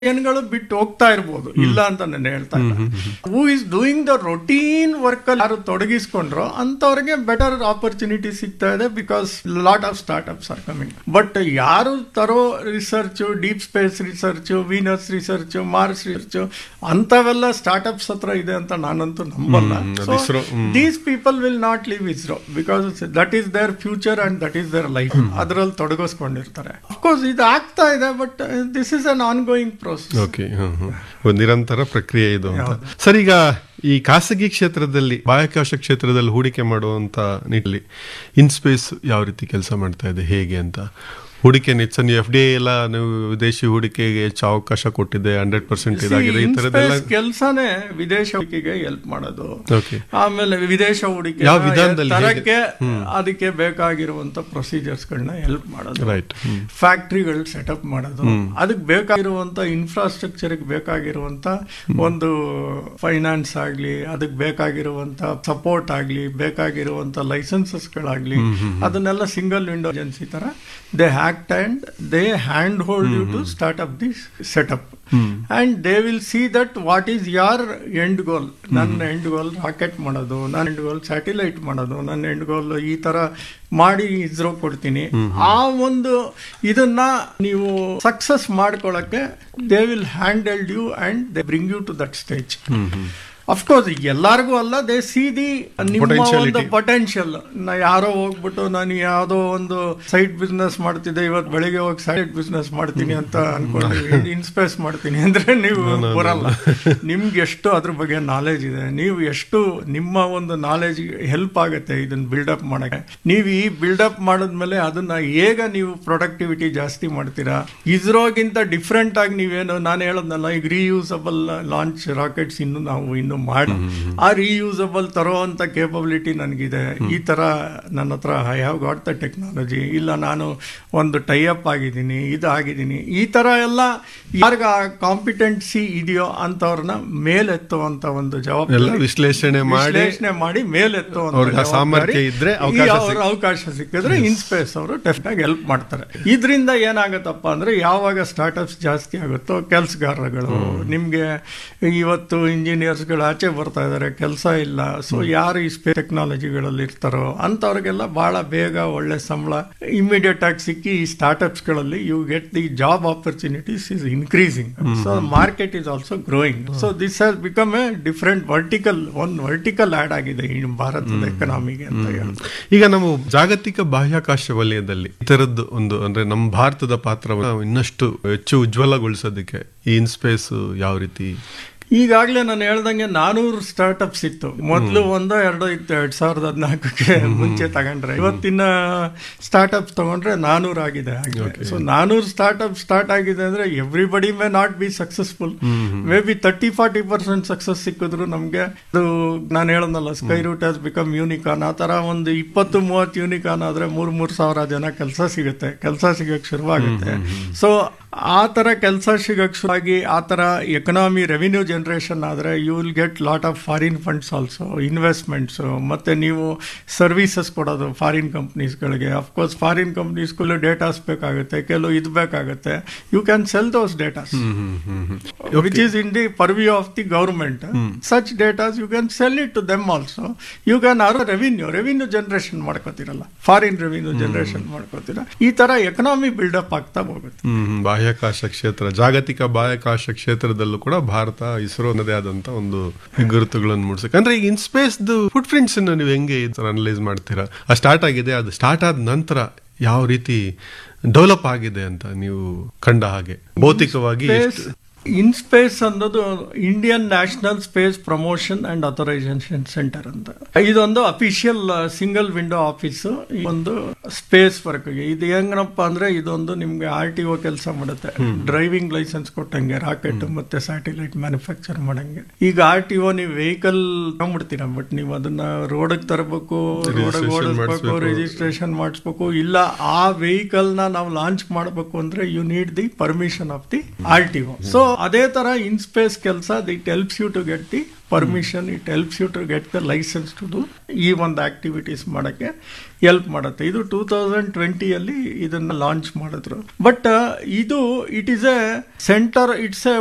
ಜನಗಳು ಬಿಟ್ಟು ಹೋಗ್ತಾ ಇರ್ಬೋದು ಇಲ್ಲ ಅಂತ ನಾನು ಹೇಳ್ತಾ ಇಲ್ಲ who is doing the routine work ಅಲ್ಲಿ ಯಾರು ತೊಡಗಿಸ್ಕೊಂಡ್ರೋ ಅಂತವ್ರಿಗೆ ಬೆಟರ್ ಆಪರ್ಚುನಿಟಿ ಸಿಗ್ತಾ ಇದೆ because lot of startups are coming but ಯಾರು ತರೋ research deep space research Venus research Mars research ಅಂತವೆಲ್ಲ ಸ್ಟಾರ್ಟ್ಅಪ್ಸ್ ಹತ್ರ ಇದೆ ಅಂತ ನಾನಂತೂ ನಂಬಲ್ಲ ಹ್ಮ್, ಅದು ISRO, hmm. These people will not leave ISRO because that is their future and that is their life ಅದರಲ್ಲಿ ತೊಡಗಿಸ್ಕೊಂಡಿರ್ತಾರೆ ಅಫ್ಕೋರ್ಸ್ ಇದು ಆಗ್ತಾ ಇದೆ but this is an on going process okay ಒಂದು ನಿರಂತರ ಪ್ರಕ್ರಿಯೆ ಇದು ಅಂತ ಸರ್ ಈಗ ಈ ಖಾಸಗಿ ಕ್ಷೇತ್ರದಲ್ಲಿ ಬಾಹ್ಯಾಕಾಶ ಕ್ಷೇತ್ರದಲ್ಲಿ ಹೂಡಿಕೆ ಮಾಡುವಂತ ನಿಟ್ಟಿನಲ್ಲಿ ಇನ್ಸ್ಪೇಸ್ ಯಾವ ರೀತಿ ಕೆಲಸ ಮಾಡ್ತಾ ಇದೆ ಹೇಗೆ ಅಂತ ಹೂಡಿಕೆ ನಿಚ್ಚ ನೀವು ಎಫ್ ಡಿ ಎಲ್ಲ ನೀವು ವಿದೇಶಿ ಹೂಡಿಕೆಗೆ ಹೆಚ್ಚು ಅವಕಾಶ ಕೊಟ್ಟಿದೆ ಹಂಡ್ರೆಡ್ ಪರ್ಸೆಂಟ್ ಇದಾಗಿದೆ ಈ ತರದೆಲ್ಲ ಕೆಲಸನೇ ವಿದೇಶ ಹೂಡಿಕೆಗೆ ಹೆಲ್ಪ್ ಮಾಡೋದು ಓಕೆ ಆಮೇಲೆ ವಿದೇಶ ಹೂಡಿಕೆ ಯಾವ ವಿಧಾನದಲ್ಲಿ ಹೇಗೆ? ತರಕ್ಕೆ ಅದಕ್ಕೆ ಬೇಕಾಗಿರುವಂತ ಪ್ರೊಸೀಜರ್ಸ್ ಗಳನ್ನ ಹೆಲ್ಪ್ ಮಾಡೋದು ರೈಟ್ ಫ್ಯಾಕ್ಟ್ರಿಗಳು ಸೆಟಪ್ ಮಾಡೋದು ಅದಕ್ಕೆ ಬೇಕಾಗಿರುವಂತ ಇನ್ಫ್ರಾಸ್ಟ್ರಕ್ಚರ್ ಬೇಕಾಗಿರುವಂತ ಒಂದು ಫೈನಾನ್ಸ್ ಆಗ್ಲಿ ಅದಕ್ಕೆ ಬೇಕಾಗಿರುವಂತ ಸಪೋರ್ಟ್ ಆಗ್ಲಿ ಬೇಕಾಗಿರುವಂತ ಲೈಸೆನ್ಸಸ್ ಗಳಾಗ್ಲಿ ಅದನ್ನೆಲ್ಲ ಸಿಂಗಲ್ ವಿಂಡೋ ಏಜೆನ್ಸಿ ತರ they act and they hand hold you to start up this setup and they will see that what is your end goal ನನ್ನ ಎಂಡ್ ಗೋಲ್ ರಾಕೆಟ್ ಮಾಡೋದು ನನ್ನ ಎಂಡ್ ಗೋಲ್ satellite ಮಾಡೋದು ನನ್ನ end ಗೋಲ್ ಈ ತರ ಮಾಡಿ ಇಸ್ರೋ ಕೊಡ್ತೀನಿ ಆ ಒಂದು ಇದನ್ನ ನೀವು ಸಕ್ಸಸ್ ಮಾಡ್ಕೊಳಕ್ಕೆ they will handled you and they bring you to that stage of course ಎಲ್ಲಾರ್ಗೂ ಅಲ್ಲ ದೇ ಸಿ ದಿ ನಿಮ್ಮ ಒಂದು Potentiality. ಪೊಟೆನ್ಷಿಯಲ್ ನಾ ಯಾರೋ ಹೋಗ್ಬಿಟ್ಟು ನಾನು ಯಾವುದೋ ಒಂದು ಸೈಟ್ ಬಿಸ್ನೆಸ್ ಮಾಡ್ತಿದ್ದೆ ಇವತ್ತು ಬೆಳಿಗ್ಗೆ ಹೋಗಿ ಸೈಟ್ ಬಿಸ್ನೆಸ್ ಮಾಡ್ತೀನಿ ಅಂತ ಅನ್ಕೊಂಡು ಇನ್ಸ್ಪೇಸ್ ಮಾಡ್ತೀನಿ ಅಂದ್ರೆ ನೀವು ಬರಲ್ಲ ನಿಮ್ಗೆ ಎಷ್ಟು ಅದ್ರ ಬಗ್ಗೆ ನಾಲೆಜ್ ಇದೆ ನೀವು ಎಷ್ಟು ನಿಮ್ಮ ಒಂದು ನಾಲೆಜ್ ಹೆಲ್ಪ್ ಆಗುತ್ತೆ ಇದನ್ನ ಬಿಲ್ಡಪ್ ಮಾಡಕ್ಕೆ ನೀವು ಈ ಬಿಲ್ಡಪ್ ಮಾಡಿದ್ಮೇಲೆ ಅದನ್ನ ಹೇಗ ನೀವು ಪ್ರೊಡಕ್ಟಿವಿಟಿ ಜಾಸ್ತಿ ಮಾಡ್ತೀರಾ ಇಸ್ರೋಗಿಂತ ಡಿಫ್ರೆಂಟ್ ಆಗಿ ನೀವೇನು ನಾನು ಹೇಳದ್ನಲ್ಲ ಈಗ ರೀಯೂಸಬಲ್ ಲಾಂಚ್ ರಾಕೆಟ್ಸ್ ಇನ್ನು ನಾವು ಇನ್ನು ಮಾಡಿ ಆ ರೀಯೂಸಬಲ್ ತರೋವಂಥ ಕೇಪಬಿಲಿಟಿ ನನಗಿದೆ ಈ ತರ ನನ್ನ ಹತ್ರ I have got the technology ಇಲ್ಲ ನಾನು ಒಂದು ಟೈಅಪ್ ಆಗಿದ್ದೀನಿ ಇದು ಆಗಿದ್ದೀನಿ ಈ ತರ ಎಲ್ಲ ಯಾರಿಗ ಕಾಂಪಿಟೆನ್ಸಿ ಇದೆಯೋ ಅಂತವ್ರನ್ನ ಮೇಲೆತ್ತುವಂತ ಒಂದು ಎಲ್ಲ ಜವಾಬ್ದಾರಿ ವಿಶ್ಲೇಷಣೆ ಮಾಡಿ ವಿಶ್ಲೇಷಣೆ ಮಾಡಿ ಮೇಲೆತ್ತುವಂತ ಅವ್ರಿಗೆ ಆ ಸಾಮರ್ಥ್ಯ ಜವಾಬ್ದಾರಿ ಇದ್ರೆ ಈ ಅವಕಾಶ ಅವ್ರ ಅವಕಾಶ ಸಿಕ್ಕಿದ್ರೆ ಇನ್ಸ್ಪೇಸ್ ಅವರು ಡೆಫಿನೆಟ್ ಆಗಿ ಹೆಲ್ಪ್ ಮಾಡ್ತಾರೆ ಇದರಿಂದ ಏನಾಗತ್ತಪ್ಪ ಅಂದ್ರೆ ಯಾವಾಗ ಸ್ಟಾರ್ಟ್ಅಪ್ಸ್ ಜಾಸ್ತಿ ಆಗುತ್ತೋ ಕೆಲಸಗಾರಗಳು ನಿಮ್ಗೆ ಇವತ್ತು ಇಂಜಿನಿಯರ್ಸ್ಗಳು ಆಚೆ ಬರ್ತಾ ಇದಾರೆ ಕೆಲಸ ಇಲ್ಲ ಸೊ ಯಾರು ಈ ಸ್ಪೇಸ್ ಟೆಕ್ನಾಲಜಿಗಳಲ್ಲಿ ಇರ್ತಾರೋ ಅಂತವ್ರಿಗೆಲ್ಲ ಬಹಳ ಬೇಗ ಒಳ್ಳೆ ಸಂಬಳ ಇಮಿಡಿಯೇಟ್ ಆಗಿ ಸಿಕ್ಕಿ ಈ ಸ್ಟಾರ್ಟ್ಅಪ್ಸ್ ಗಳಲ್ಲಿ you get the job opportunities is increasing so market is also growing so this has become a different vertical ಒಂದು ವರ್ಟಿಕಲ್ ಆಡ್ ಆಗಿದೆ ಈ ಭಾರತದ ಎಕನಾಮಿಗೆ ಅಂತ ಹೇಳ್ತಾರೆ ಈಗ ನಾವು ಜಾಗತಿಕ ಬಾಹ್ಯಾಕಾಶ ವಲಯದಲ್ಲಿ ಈ ತರದ್ದು ಒಂದು ಅಂದ್ರೆ ನಮ್ಮ ಭಾರತದ ಪಾತ್ರವನ್ನು ಇನ್ನಷ್ಟು ಹೆಚ್ಚು ಉಜ್ವಲಗೊಳಿಸೋದಕ್ಕೆ ಈ ಇನ್ಸ್ಪೇಸ್ ಯಾವ ರೀತಿ ಈಗಾಗಲೇ ನಾನು ಹೇಳ್ದಂಗೆ ನಾನೂರು ಸ್ಟಾರ್ಟ್ಅಪ್ಸ್ ಇತ್ತು ಮೊದಲು ಒಂದೋ ಎರಡೋ ಇತ್ತು ಎರಡ್ ಸಾವಿರದ ಹದಿನಾಲ್ಕಕ್ಕೆ ಮುಂಚೆ ತಗೊಂಡ್ರೆ ಇವತ್ತಿನ ಸ್ಟಾರ್ಟ್ಅಪ್ಸ್ ತಗೊಂಡ್ರೆ ನಾನೂರು ಆಗಿದೆ ಸೊ ನಾನೂರು ಸ್ಟಾರ್ಟ್ಅಪ್ ಸ್ಟಾರ್ಟ್ ಆಗಿದೆ ಅಂದ್ರೆ everybody may not be successful may be thirty forty percent success ಸಿಕ್ಕಿದ್ರು ನಮ್ಗೆ ಅದು ನಾನು ಹೇಳೋದಲ್ಲ Skyroot has become unicorn ಆ ತರ ಒಂದು ಇಪ್ಪತ್ತು ಮೂವತ್ತು ಯೂನಿಕಾನ್ ಆದ್ರೆ ಮೂರ್ ಮೂರ್ ಸಾವಿರ ಜನ ಕೆಲಸ ಸಿಗುತ್ತೆ ಕೆಲಸ ಸಿಗಕ್ಕೆ ಶುರುವಾಗುತ್ತೆ ಸೊ ಆ ತರ ಕೆಲಸ ಸಿಗಕ್ಕೆ ಶುರುವಾಗಿ ಆ ತರ ಎಕನಾಮಿ ರೆವಿನ್ಯೂ ಜನರೇಷನ್ ಆದ್ರೆ you will get lot of foreign funds also investments ಮತ್ತೆ ನೀವು ಸರ್ವಿಸಸ್ ಕೊಡೋದು ಫಾರಿನ್ ಕಂಪ್ನೀಸ್ಗಳಿಗೆ ಅಫ್ಕೋರ್ಸ್ ಫಾರಿನ್ ಕಂಪ್ನೀಸ್ಗಳು ಡೇಟಾಸ್ ಬೇಕಾಗುತ್ತೆ ಕೆಲವು ಇದು ಬೇಕಾಗುತ್ತೆ you can sell those datas which is in the purview of the government such datas you can sell it to them also you can are revenue revenue generation ಮಾಡ್ಕೋತಿರಲ್ಲ foreign revenue generation ಮಾಡ್ಕೋತೀರ ಈ ತರ economy build up ಆಗ್ತಾ ಹೋಗುತ್ತೆ ಹ್ಮ್ ಬಾಹ್ಯಾಕಾಶ ಕ್ಷೇತ್ರ ಜಾಗತಿಕ ಬಾಹ್ಯಾಕಾಶ ಕ್ಷೇತ್ರದಲ್ಲೂ ಕೂಡ ಭಾರತ ಇಸ್ರೋ ಅನ್ನೋದೇ ಆದಂತ ಒಂದು ಗುರುತುಗಳನ್ನು ಮೂಡಿಸಕ್ಕೆ ಅಂದ್ರೆ ಈಗ ಇನ್ಸ್ಪೇಸ್ ಫುಟ್ ಪ್ರಿಂಟ್ಸ್ ನೀವು ಹೆಂಗೆ ಅನಲೈಸ್ ಮಾಡ್ತೀರಾ ಆ ಸ್ಟಾರ್ಟ್ ಆಗಿದೆ ಅದು ಸ್ಟಾರ್ಟ್ ಆದ ನಂತರ ಯಾವ ರೀತಿ ಡೆವಲಪ್ ಆಗಿದೆ ಅಂತ ನೀವು ಕಂಡ ಹಾಗೆ ಭೌತಿಕವಾಗಿ ಎಷ್ಟು- ಇನ್ ಸ್ಪೇಸ್ ಅನ್ನೋದು Indian National Space Promotion and Authorization Centre ಅಂತ ಇದೊಂದು ಅಫಿಷಿಯಲ್ ಸಿಂಗಲ್ ವಿಂಡೋ ಆಫೀಸ್ ಒಂದು ಸ್ಪೇಸ್ ವರ್ಕ್ ಇದು ಹೆಂಗನಪ್ಪ ಅಂದ್ರೆ ಇದೊಂದು ನಿಮ್ಗೆ ಆರ್ ಟಿ ಒ ಕೆಲಸ ಮಾಡುತ್ತೆ ಡ್ರೈವಿಂಗ್ ಲೈಸೆನ್ಸ್ ಕೊಟ್ಟಂಗೆ ರಾಕೆಟ್ ಮತ್ತೆ ಸ್ಯಾಟಿಲೈಟ್ ಮ್ಯಾನುಫ್ಯಾಕ್ಚರ್ ಮಾಡಂಗೆ ಈಗ ಆರ್ ಟಿ ಒ ನೀವು ವೆಹಿಕಲ್ ತಗೊಂಡ್ಬಿಡ್ತೀರಾ ಬಟ್ ನೀವು ಅದನ್ನ ರೋಡಗ್ ತರಬೇಕು ರೋಡಗ್ Registration ಓಡಿಸ್ಬೇಕು ಮಾಡಿಸ್ಬೇಕು. ರಿಜಿಸ್ಟ್ರೇಷನ್ ಮಾಡಿಸ್ಬೇಕು ಇಲ್ಲ ಆ ವೆಹಿಕಲ್ ನ ನಾವು ಲಾಂಚ್ ಮಾಡಬೇಕು ಅಂದ್ರೆ you need the permission of the R T O so ಅದೇ ತರ ಇನ್ ಸ್ಪೇಸ್ ಕೆಲಸ it helps you to get the permission it helps you to get the licence to do ಈ ಒಂದು ಆಕ್ಟಿವಿಟೀಸ್ ಮಾಡಕ್ಕೆ ಹೆಲ್ಪ್ ಮಾಡುತ್ತೆ ಇದು ಟೂ ತೌಸಂಡ್ ಟ್ವೆಂಟಿಯಲ್ಲಿ ಇದನ್ನ launch ಮಾಡಿದ್ರು ಬಟ್ ಇದು it is a centre it's A